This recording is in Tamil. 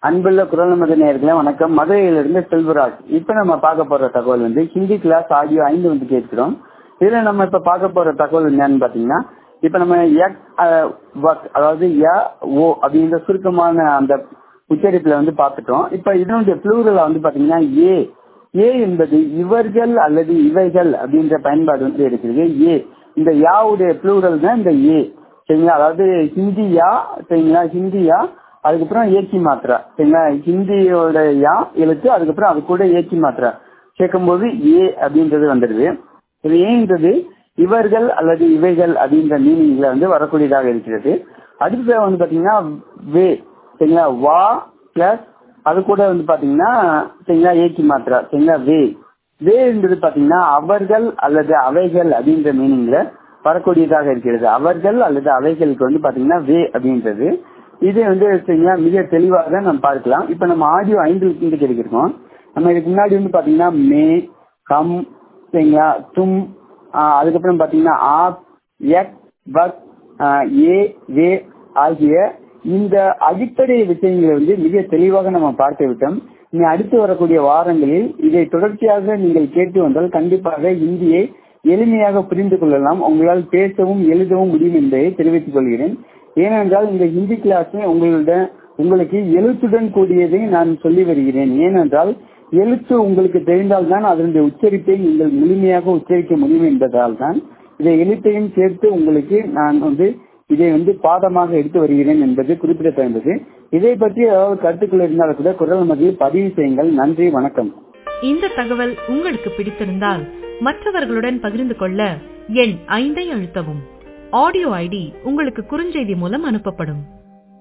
அன்புள்ள குரல் நமது நேயர்களே வணக்கம் மதுரையிலிருந்து செல்வராஜ் இப்ப நம்ம பார்க்க போற தகவல் வந்து ஹிந்தி கிளாஸ் ஆடியோ ஐந்து வந்து கேட்கிறோம் இதுல நம்ம இப்ப பார்க்க போற தகவல் என்னன்னு பாத்தீங்கன்னா இப்ப நம்ம எக் அஹ், வக், அதாவது ய ஓ அப்படின்ற சுருக்கமான அந்த உச்சரிப்புல வந்து பார்த்துட்டோம் இப்ப இதனுடைய ப்ளூரல வந்து பாத்தீங்கன்னா ஏ ஏ என்பது இவர்கள் அல்லது இவைகள் அப்படின்ற பயன்பாடு வந்து இருக்கிறது ஏ இந்த யாவுடைய ப்ளூரல் தான் இந்த ஏ சரிங்களா அதாவது ஹிந்தியா சரிங்களா ஹிந்தியா அதுக்கப்புறம் ஏக்கி மாத்திரா சரிங்களா ஹிந்தியோட யா எழுத்து அதுக்கப்புறம் அது கூட ஏக்கி மாத்திரா சேர்க்கும்போது ஏ அப்படின்றது வந்துடுது இது ஏன்றது இவர்கள் அல்லது இவைகள் அப்படின்ற மீனிங்ல வந்து வரக்கூடியதாக இருக்கிறது அடுத்தது வந்து பாத்தீங்கன்னா வே சரிங்களா வா பிளஸ் அது கூட வந்து பாத்தீங்கன்னா சரிங்களா ஏக்கி மாத்திரா சரிங்களா வே வே என்பது பாத்தீங்கன்னா அவர்கள் அல்லது அவைகள் அப்படின்ற மீனிங்ல வரக்கூடியதாக இருக்கிறது அவர்கள் அல்லது அவைகளுக்கு வந்து பாத்தீங்கன்னா வே அப்படின்றது இது வந்து சரிங்களா மிக தெளிவாக நம்ம பார்க்கலாம் இப்ப நம்ம ஆடியோ ஐந்து இருந்து கிடைக்கிறோம் நம்ம இதுக்கு முன்னாடி வந்து பாத்தீங்கன்னா மே கம் சரிங்களா தும் ஆஹ் அதுக்கப்புறம் பாத்தீங்கன்னா ஆப் எக் பக் ஆஹ் ஏ வே ஆகிய இந்த அடிப்படை விஷயங்களை வந்து மிக தெளிவாக நம்ம பார்த்து விட்டோம் இனி அடுத்து வரக்கூடிய வாரங்களில் இதை தொடர்ச்சியாக நீங்கள் கேட்டு வந்தால் கண்டிப்பாக இந்தியை எளிமையாக புரிந்து கொள்ளலாம் உங்களால் பேசவும் எழுதவும் முடியும் என்பதை தெரிவித்துக் கொள்கிறேன் ஏனென்றால் இந்த ஹிந்தி கிளாஸ் உங்களுடன் உங்களுக்கு எழுத்துடன் கூடியதை நான் சொல்லி வருகிறேன் ஏனென்றால் எழுத்து உங்களுக்கு தெரிந்தால்தான் அதனுடைய உச்சரிப்பை நீங்கள் முழுமையாக உச்சரிக்க முடியும் என்பதால் தான் இதை எழுத்தையும் சேர்த்து உங்களுக்கு நான் வந்து இதை வந்து பாடமாக எடுத்து வருகிறேன் என்பது குறிப்பிடத்தகுந்தது இதை பற்றி ஏதாவது கருத்துக்கள் இருந்தால் கூட குரல் மதியில் பதிவு செய்யுங்கள் நன்றி வணக்கம் இந்த தகவல் உங்களுக்கு பிடித்திருந்தால் மற்றவர்களுடன் பகிர்ந்து கொள்ள எண் ஐந்தை அழுத்தவும் ஆடியோ ஐடி உங்களுக்கு குறுஞ்செய்தி மூலம் அனுப்பப்படும்